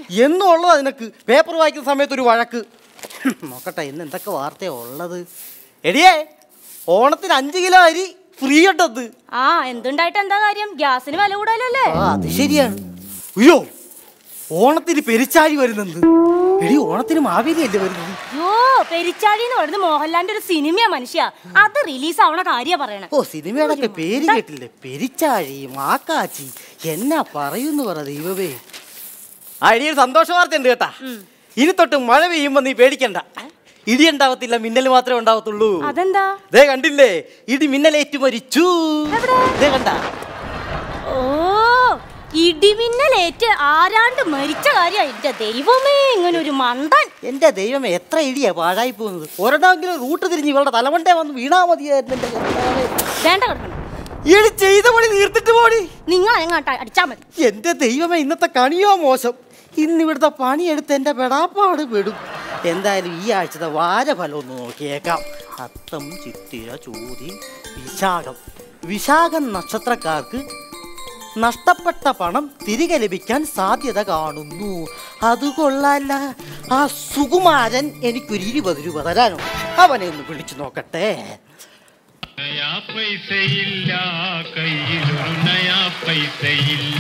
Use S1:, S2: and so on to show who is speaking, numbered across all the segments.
S1: എന്നുള്ളത് നിനക്ക് പേപ്പർ വായിക്കുന്ന സമയത്ത് ഒരു വഴക്ക് ഹും, നോക്കട്ടെ ഇന്ന് എന്തൊക്കെ വാർത്തയാ ഉള്ളത് എടിയേ ഓണത്തിന് അഞ്ച് കിലോ അരി ഫ്രീ ഇട്ടത്
S2: ആ എന്തുണ്ടായിട്ട് എന്താ കാര്യം ഗ്യാസിന് വില കൂടുതലല്ലേ
S1: ആ അത് ശരിയാണ് അയ്യോ ഓണത്തിന് പെരിച്ചാഴി വരുന്നത് എടി ഓണത്തിന് മാവേലി അല്ലേ വരുന്നത്
S2: യോ പെരിച്ചാഴി എന്ന് പറയുന്നത് മോഹൻലാലിന്റെ ഒരു സിനിമയാ മനുഷ്യ അത് റിലീസ് ആവണ കാര്യ പറയണേ
S1: ഓ സിനിമയുടെ ഒക്കെ പേര് കേട്ടില്ലേ പെരിച്ചാഴി മാക്കാച്ചി എന്നാ പറയുന്നു പറ ദൈവമേ ആ ഇടി ഒരു സന്തോഷ വാർത്ത ഉണ്ട് കേട്ടാ ഇനി തൊട്ട് മഴ പെയ്യുമ്പോ നീ പേടിക്കണ്ട ഇടി ഉണ്ടാവത്തില്ല മിന്നൽ മാത്രമേ ഉണ്ടാവത്തുള്ളൂ
S2: അതെന്താ
S1: ദേ കണ്ടില്ലേ ഇടി മിന്നലേറ്റു മരിച്ചു ദേ കണ്ട
S2: ഓ ഇടിമിന്നലേറ്റ് ആരാണ്ട് മരിച്ച കാര്യം എന്റെ ദൈവമേ ഇങ്ങനെ ഒരു മണ്ടൻ
S1: എന്റെ ദൈവമേ എത്ര ഇടിയാ പാഴായി പോകുന്നത് ഒരെണ്ണമെങ്കിലും റൂട്ട് തിരിഞ്ഞ് ഇവളുടെ തലമണ്ടേ വന്ന് വീണാ മതിയായിരുന്നു എന്റെ കർത്താവേ.
S2: വേണ്ട കിടക്കണം
S1: ഇടി ചെയ്ത പണി തീർത്തിട്ട് പോടി
S2: നിങ്ങൾ എങ്ങോട്ടാ അടിച്ചാ മതി
S1: എന്റെ ദൈവമേ ഇന്നത്തെ കണിയോ മോശം ഇന്ന് ഇവിടുത്തെ പണിയെടുത്ത് എന്റെ പെടാപ്പാട് പെടും എന്തായാലും ഈ ആഴ്ചത്തെ വാരഫലം ഒന്ന് നോക്കിയേക്കാം അത്തം ചിത്തിര ചോതി വിശാഖം വിശാഖം നക്ഷത്രക്കാർക്ക് നഷ്ടപ്പെട്ട പണം തിരികെ ലഭിക്കാൻ സാധ്യത കാണുന്നു അത് കൊള്ളാല്ല ആ സുകുമാരൻ എനിക്കൊരു ഇരുപത് രൂപ തരാനോ അവനെ ഒന്ന് വിളിച്ചു നോക്കട്ടെ
S3: നയാ പൈസയില്ല കയ്യിലൊരു നയാ പൈസയില്ല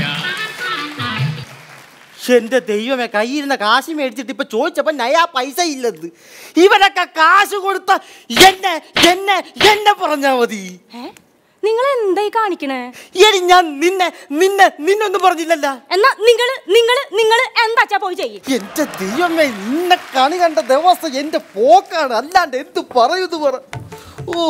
S1: എന്റെ ദൈവമേ കയ്യിരുന്ന കാശ് മേടിച്ചിട്ട് ഇപ്പൊ ചോദിച്ചപ്പോ നയാ പൈസ ഇല്ലെന്ന് ഇവനൊക്കെ കാശ് കൊടുത്ത എന്നെ എന്നെ എന്നെ പറഞ്ഞാ മതി
S2: ഏ നിങ്ങൾ എന്തായി കാണിക്കണേ
S1: എടി ഞാൻ നിന്നെ നിന്നെ നിന്നൊന്നും പറഞ്ഞില്ലല്ല
S2: എന്നാ നിങ്ങള് നിങ്ങള് നിങ്ങള് എന്താച്ചാ പോയി ചെയ്യ്
S1: എന്റെ ദൈവമേ നിന്നെ കണി കണ്ട ദിവസം എന്റെ പോക്കാണ് അല്ലാണ്ട് എന്ത് പറയുന്നു പറ ഓ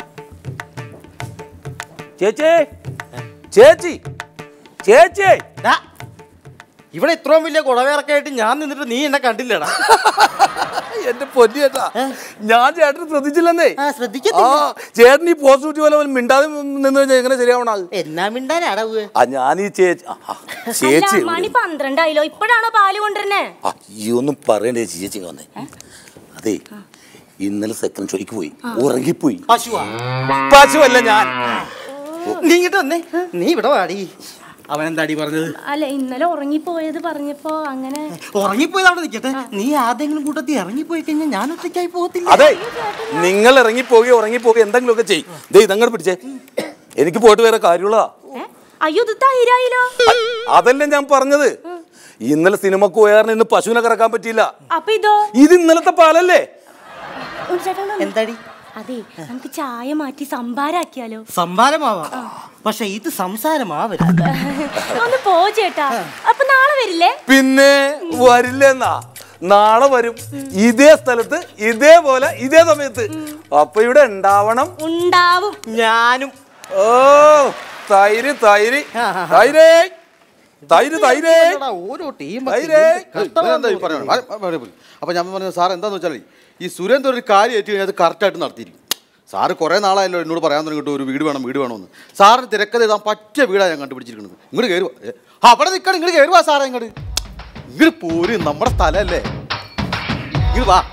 S4: ചേച്ചി ചേച്ചി ചേച്ചി
S1: ദാ, ഇവിടെ ഇത്രയും വലിയ കുടവേറൊക്കെ ആയിട്ട് ഞാൻ നിന്നിട്ട് നീ എന്നെ കണ്ടില്ലടാ
S4: എന്റെ പൊന്നു ചേട്ടാ ഞാൻ ചേട്ടന് ശ്രദ്ധിച്ചില്ലെന്നേ
S1: ആ
S4: ആ
S1: ശ്രദ്ധിക്കത്തില്ല
S4: ചേട്ടൻ ഈ പോസിറ്റീവ് പോലെ മിണ്ടാതെ നിന്ന് കഴിഞ്ഞാൽ എങ്ങനെ ശരിയാവണത്
S1: എന്നാ മിണ്ടാനാടാ ഉവ്വ്?
S4: ആ ഞാൻ ഈ ചേച്ചി ആ, ആ, ചേച്ചി
S2: അല്ല മണി പന്ത്രണ്ടായില്ലോ ഇപ്പോഴാണോ പാല് കൊണ്ടുവരുന്നേ
S4: ആ, ഈ ഒന്നും പറയണ്ടേ ചേച്ചി ഇങ്ങ് വന്നേ അതെ ഇന്നലെ സെക്കൻഡ് ഷോയ്ക്ക് പോയി ഉറങ്ങിപ്പോയി
S1: പശുവാ
S4: പശുവല്ല ഞാൻ
S1: നീ ഇങ്ങോട്ട് വന്നേ നീ ഇവിടെ വാടി അവൻ എന്താടി പറഞ്ഞത്
S2: അല്ല ഇന്നലെ ഉറങ്ങിപ്പോയത് പറഞ്ഞപ്പോ അങ്ങനെ
S1: ഉറങ്ങിപ്പോയത് അവിടെ നിൽക്കട്ടെ നീ ആരെങ്കിലും കൂട്ടത്തിൽ ഇറങ്ങിപ്പോയി കഴിഞ്ഞാൽ ഞാൻ ഒറ്റയ്ക്കായി പോകത്തില്ല
S4: അതെ നിങ്ങൾ ഇറങ്ങിപ്പോവുകയോ ഉറങ്ങിപ്പോവുകയോ എന്തെങ്കിലുമൊക്കെ ചെയ്യും ദേ ഇതങ്ങോട്ട് പിടിച്ചേ എനിക്ക് പോയിട്ട് വേറെ കാര്യമുള്ളതാ
S2: ഏ? അയ്യോ ഇത് തൈരായില്ലോ
S4: അതല്ലേ ഞാൻ പറഞ്ഞത് ഇന്നലെ സിനിമക്ക് പോയാറിന് ഇന്ന് പശുവിനെ കറക്കാൻ പറ്റിയില്ല
S2: അപ്പൊ ഇതോ
S4: ഇത് ഇന്നലത്തെ പാലല്ലേ
S2: ഒരു ചേട്ടൻ ഒന്ന്
S1: എന്താടി
S2: അതെ നമുക്ക് ചായ മാറ്റി സംഭാരാക്കിയാലോ
S1: സംഭാരമാവാം പക്ഷെ ഇത് സംസാരമാവരുത്
S2: ഒന്ന് പോ ചേട്ടാ അപ്പൊ നാളെ വരില്ലേ
S4: പിന്നെ വരില്ലെന്നാ നാളെ വരും ഇതേ സ്ഥലത്ത് ഇതേപോലെ ഇതേ സമയത്ത് അപ്പൊ ഇവിടെ ഉണ്ടാവണം
S2: ഉണ്ടാവും
S1: ഞാനും
S4: ഓ തൈര് തൈര് തൈരേ തൈര് തൈരേ
S1: എടാ, ഓരോ ടീം
S4: തൈരേ
S5: ഇവനെന്താ ഈ പറയുന്നത്? വര- വര- വര- വര. അപ്പൊ ഞാൻ പറഞ്ഞത് സാർ എന്താന്ന് വെച്ചാൽ ഈ സുരേന്ദ്രൻ ഒരു കാര്യം ഏറ്റു കഴിഞ്ഞാൽ അത് കറക്റ്റായിട്ട് നടത്തിയില്ല സാറ് കുറേ നാളായല്ലോ എന്നോട് പറയാൻ തുടങ്ങിയിട്ട് ഒരു വീട് വേണം വീട് വേണമെന്ന് സാറിന് തിരക്കഥ എഴുതാൻ പറ്റിയ വീടാണ് ഞാൻ കണ്ടുപിടിച്ചിരിക്കുന്നത് ഇങ്ങോട്ട് കയറുക അവിടെ നിൽക്കണം ഇങ്ങോട്ട് കയറുക സാറേ ഇങ്ങോട്ട് ഇങ്ങോട്ട് പോര് നമ്മുടെ സ്ഥലമല്ലേ ഇങ്ങോട്ട് വാ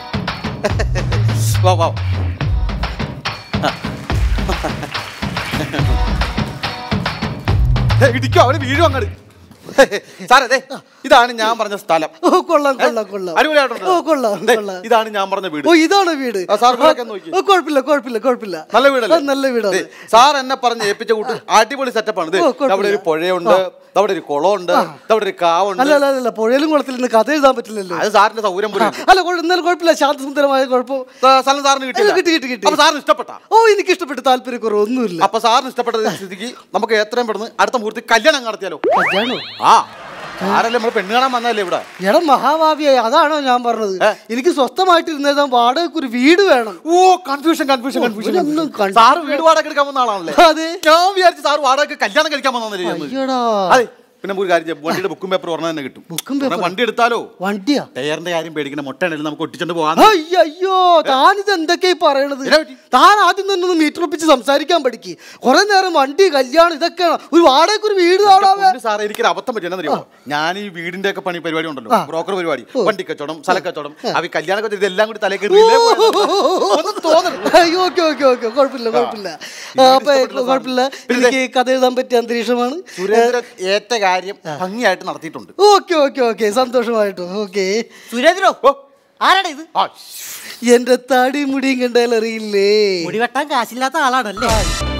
S5: വാ വാ ഏ, ഇടിക്കോ അവന് വീഴും അങ്ങോട്ട് സാറേ ദേ, ഇതാണ് ഞാൻ പറഞ്ഞ സ്ഥലം
S6: ഓ കൊള്ളാം കൊള്ളാം കൊള്ളാം
S5: അടിപൊളിയായിട്ടുണ്ടോ?
S6: ഓ കൊള്ളാം
S5: ദേ,
S6: കൊള്ളാം
S5: ഇതാണ് ഞാൻ പറഞ്ഞ വീട്
S6: ഓ ഇതാണ് വീട്
S5: ആ, സാർ വീടൊക്കെ ഒന്ന് നോക്കി.
S6: ഓ, കുഴപ്പമില്ല കുഴപ്പമില്ല കുഴപ്പമില്ല
S5: നല്ല വീടല്ലേ
S6: ആ, നല്ല വീടാണ്
S5: ദേ, സാർ എന്നെ പറഞ്ഞ് ഏൽപ്പിച്ച കൂട്ട് അടിപൊളി സെറ്റപ്പാണ് ദേ,
S6: ഓ, കുഴപ്പമില്ല.
S5: അവിടെ ഒരു പുഴയുണ്ട് അവിടെ ഒരു കുളമുണ്ട് അവിടെ ഒരു കാവുണ്ട്
S6: അല്ല അല്ല അല്ല പുഴയിലും കുളത്തിൽ നിന്ന് കഥ എഴുതാൻ പറ്റില്ലല്ലോ
S5: അത് സാറിന്റെ സൗകര്യം പോലെ
S6: അല്ല കുഴ- എന്നാലും കുഴപ്പമില്ല ശാന്തസുന്ദരമായ കുഴപ്പം
S5: സ്ഥലം സാറിന്
S6: അല്ല,
S5: കിട്ടില്ല
S6: കിട്ടി കിട്ടി കിട്ടി
S5: അപ്പൊ സാറിന് ഇഷ്ടപ്പെട്ട
S6: ഓ എനിക്ക് ഇഷ്ടപ്പെട്ട താല്പര്യക്കുറവ് ഒന്നുമില്ല
S5: അപ്പൊ സാറിന് ഇഷ്ടപ്പെട്ട സ്ഥിതിക്ക് നമുക്ക് എത്രയും പെടുന്ന് അടുത്ത മുഹൂർത്തി കല്യാണം നടത്തിയാലോ
S6: കല്യാണോ
S5: ആ സാറല്ലേ നമ്മൾ പെണ്ണ് കാണാൻ വന്നതല്ലേ ഇവിടെ
S6: എടാ മഹാഭാവിയായി അതാണോ ഞാൻ പറഞ്ഞത്
S5: ഏ?
S6: എനിക്ക് സ്വസ്ഥമായിട്ട് ഇരുന്നേതാ വാടകയ്ക്ക് ഒരു വീട് വേണം
S5: ഓ കൺഫ്യൂഷൻ കൺഫ്യൂഷൻ കൺഫ്യൂഷൻ
S6: ഇവനൊന്നും കൺ-
S5: സാറ് വീട് വാടക എടുക്കാൻ വന്ന ആളാണല്ലേ
S6: അതെ
S5: ഞാൻ വിചാരിച്ചു സാർ വാടക കല്യാണം കഴിക്കാൻ വന്നതല്ലേ
S6: അയ്യടാ
S5: അതെ പിന്നെ ഒരു കാര്യം ചെയ്യാം. വണ്ടിയുടെ ബുക്കും പേപ്പർ പറഞ്ഞാൽ തന്നെ കിട്ടും
S6: ബുക്കും
S5: ഉടനെ
S6: പേപ്പറും?
S5: വണ്ടി എടുത്താലോ
S6: വണ്ടിയാ
S5: ടയറിന്റെ കാര്യം പേടിക്കുന്ന മുട്ടയാണെങ്കിൽ നമുക്ക് ഒട്ടിച്ചോണ്ട് പോകാൻ
S6: അയ്യോ താനിത് എന്തൊക്കെയാ പറയണത്
S5: എന്നാ പറ്റി?
S6: താൻ ആദ്യം തന്നെ ഒന്ന് മീറ്റർ ഒപ്പിച്ച് സംസാരിക്കാൻ പഠിക്ക് കുറെ നേരം വണ്ടി കല്യാണം ഇതൊക്കെയാണ് ഒരു വാടകയ്ക്ക് ഒരു വീട് താടാവേ
S5: സാറേ എനിക്കൊരു അബദ്ധം പറ്റിയെന്നറിയോ ഞാൻ ഈ വീടിന്റെ ഒക്കെ പണി പരിപാടി ഉണ്ടല്ലോ
S6: ആ.
S5: ബ്രോക്കർ പരിപാടി വണ്ടി കച്ചവടം സ്ഥല കച്ചവടം അവ കല്യാണം കച്ചവടം ഇതെല്ലാം കൂടി തലേ കയറി relay പോയതാണ്. ഒന്നും തോന്നരുത്
S6: അയ്യോ ഓക്കെ ഓക്കെ ഓക്കെ കുഴപ്പമില്ല കുഴപ്പമില്ല
S5: ഇതിനോട്
S6: അപ്പൊ
S5: ഇഷ്ടപ്പെട്ടില്ല
S6: കുഴപ്പമില്ല
S5: സാറിന്.
S6: എനിക്ക് കഥ എഴുതാൻ പറ്റിയ അന്തരീക്ഷമാണ്
S5: സുരേന്ദ്രൻ ഏറ്റ കാര്യം കാര്യം ഭംഗിയായിട്ട് നടത്തിയിട്ടുണ്ട്
S6: ഓക്കെ ഓക്കെ ഓക്കെ സന്തോഷമായിട്ടു ഓക്കെ
S1: സുരേന്ദ്രോ
S5: ഓ.
S1: ആരാടാ ഇത്
S5: ആ,
S6: എന്റെ തടി മുടിയും കണ്ടാൽ അറിയില്ലേ
S1: മുടി വെട്ടാൻ കാശില്ലാത്ത ആളാണല്ലേ